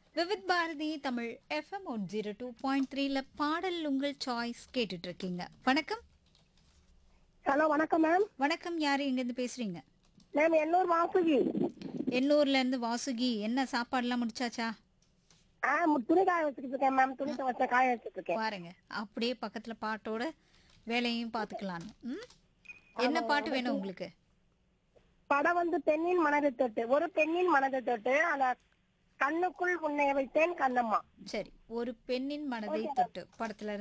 Vividh Bharati Tamil FM one zero two point த்ரீல பாடல் உங்கள் சாய்ஸ் கேட்டுட்டு இருக்கீங்க வணக்கம் ஹலோ வணக்கம் மேம் வணக்கம் யாரு எங்கேருந்து பேசுறீங்க மேம் எண்ணூர் வாசுகி எண்ணூர்ல இருந்து வாசுகி என்ன சாப்பாடுலாம் முடிச்சாச்சா ஆ மு- துணி காய வச்சுட்டு இருக்கேன் மேம் துணி துவச்ச காய வச்சுட்டு இருக்கேன் பாருங்க அப்படியே பக்கத்துல பாட்டோட வேலையும் பார்த்துக்கலான்னு ம்? என்ன பாட்டு வேணும் உங்களுக்கு படம் வந்து பெண்ணின் மனதை தொட்டு ஒரு பெண்ணின் மனதை தொட்டு அந்த கண்ணுக்குள் உன்னை வைத்தேன் கண்ணம்மா சரி ஒரு பெண்ணின் மனதை தொட்டு படத்துல